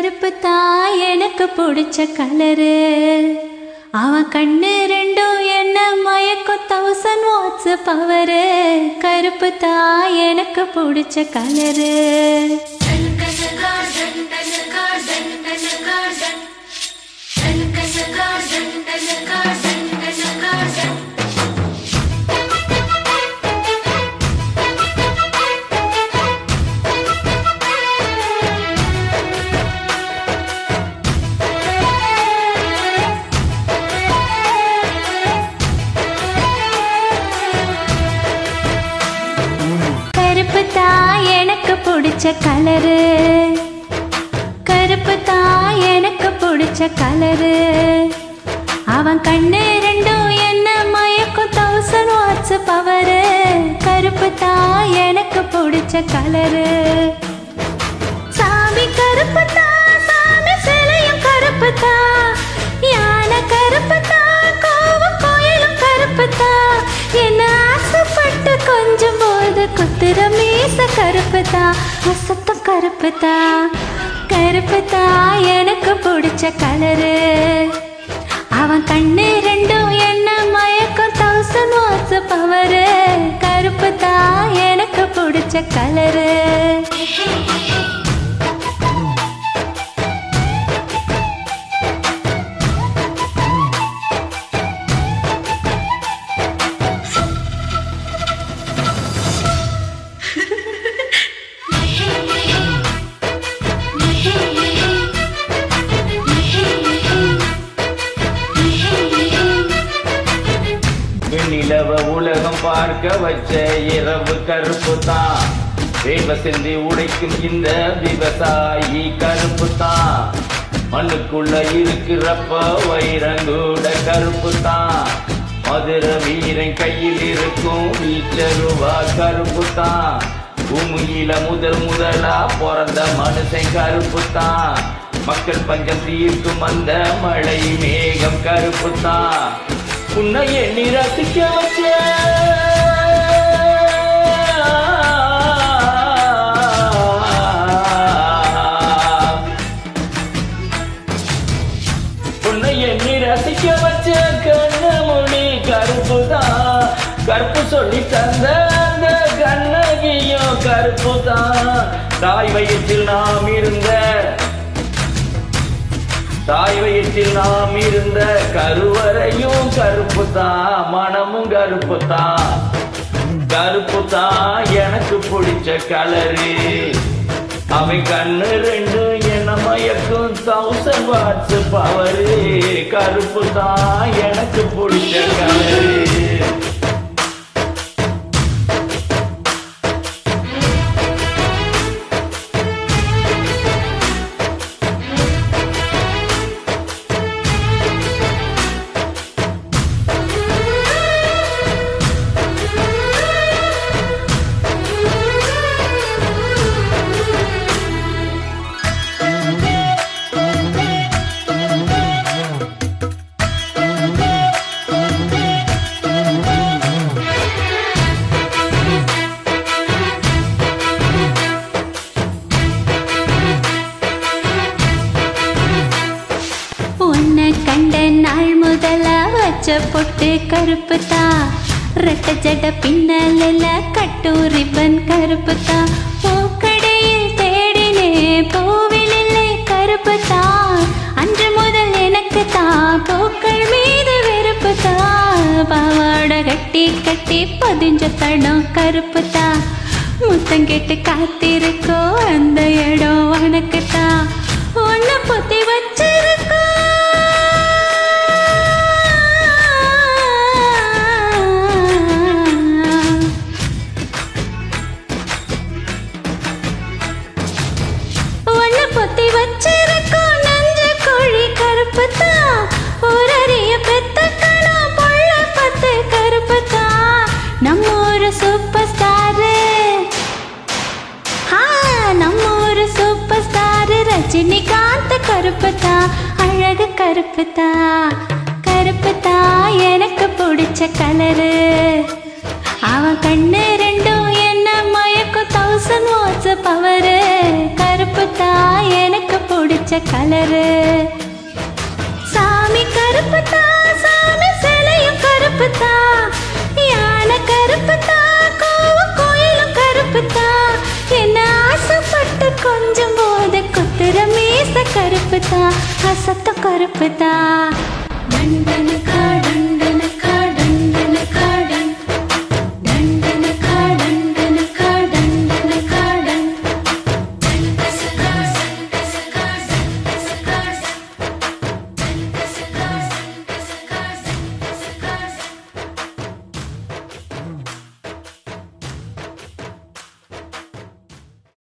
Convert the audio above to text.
கருப்பு தான் எனக்கு பிடிச்ச கலரு அவன் கண்ணு ரெண்டும் என்ன மயக்கம் தௌசண்ட் வாட்ஸ் பவரு கருப்பு தான் எனக்கு பிடிச்ச கலரு கருப்பு தான் எனக்கு பிடிச்ச கலரு கருப்பு தான் எனக்கு பிடிச்ச கலரு அவன் கண்ணு ரெண்டும் என்ன மயக்கும் தௌசண்ட் வாட்ஸ் பவரு கருப்பு தான் எனக்கு பிடிச்ச கலரு சாமி கருப்பு தான் சாமி சிலையும் கருப்பு தான் யானை கருப்பு தான் கோவம் கோயிலும் கருப்பு தான் என்ன ஆசைப்பட்டு கொஞ்சம் போது குத்துற மீச கருப்பு தான் அசத்தம் கருப்பு தான் கருப்பு தான் எனக்கு பிடிச்ச கலரு அவன் கண்ணு ரெண்டும் என்ன மயக்கம் தௌசண்ட் வாட்ஸ் பவரு கருப்பு தான் எனக்கு பிடிச்ச கலரு வெண்ணிலவ உலகம் பார்க்க வச்ச இரவு கருப்பு தான் வேர்வ சிந்தி உடைக்கும் இந்த விவசாயி கருப்பு தான் மண்ணுக்குள்ள இருக்கிறப்ப வைரங்கூட கருப்பு தான் மதுர வீரன் கையில் இருக்கும் வீச்சருவா கருப்பு தான் பூமியில முதல் முதலா பிறந்த மனுஷன் கருப்பு தான் மக்கள் பஞ்சம் தீர்க்கும் அந்த மழை மேகம் கருப்பு தான் உன்னை எண்ணி ரசிக்க வச்ச உன்னை எண்ணி ரசிக்க வச்ச கண்ணமொழி கருப்பு தான் கருப்பு சொல்லி தந்த அந்த கண்ணகியும் கருப்பு தான் தாய் வயிற்றில் நாம் இருந்த தாய் வயிற்றில் நாம் இருந்த கருவறையும் கருப்பு தான் மனமும் கருப்பு தான் கருப்பு தான் எனக்கு பிடிச்ச கலரு அவன் கண்ணு ரெண்டு என்ன மயக்கும் தௌசண்ட் வாட்ஸ் பவரு கருப்பு தான் எனக்கு பிடிச்ச கலரு உன்னை கண்ட நாள் முதல்ல வச்ச பொட்டு கருப்பு தான் ரெட்ட ஜட பின்னலில் கட்டும் ரிப்பன் கருப்பு தான் பூக்கடையில் தேடினே பூவில் இல்லை கருப்பு தான் அன்று முதல் எனக்கு தான் பூக்கள் மீது வெறுப்பு தான் பாவாடை கட்டி கட்டி பதிஞ்ச தடம் கருப்பு தான் முத்தம் கேட்டு காத்திருக்கோ அந்த இடம் உனக்கு தான் உன்னை பொத்தி வச்சிருக்கோ உன்னை பொத்தி வச்சிருக்கோம் நஞ்ச கோழி கருப்பு தான் ஊரறிய பெத்த கணம் பொள்ள பத்து கருப்பு தான் நம்ம ஒரு சூப்பர் ஸ்டாரு நம்ம ஒரு சூப்பர் ஸ்டார் ரஜினிகாந்த் கருப்பு தான் அழகு கருப்பு தான் கருப்பு தான் எனக்கு பிடிச்ச கலரு அவன் கண்ணு ரெண்டும் என்ன மயக்கும் தௌசண்ட் வாட்ஸ் பவரு கருப்பு தான் எனக்கு பிடிச்ச கலரு சாமி கருப்பு தான் சாமி சிலையும் கருப்பு தான் யானை கருப்பு தான் கோவும் கோயிலும் கருப்பு தான் என்ன ஆசைப்பட்டு கொஞ்சம் போது குத்துற மீச கருப்பு தான் அசத்த கருப்பு தான் மண்டன காடு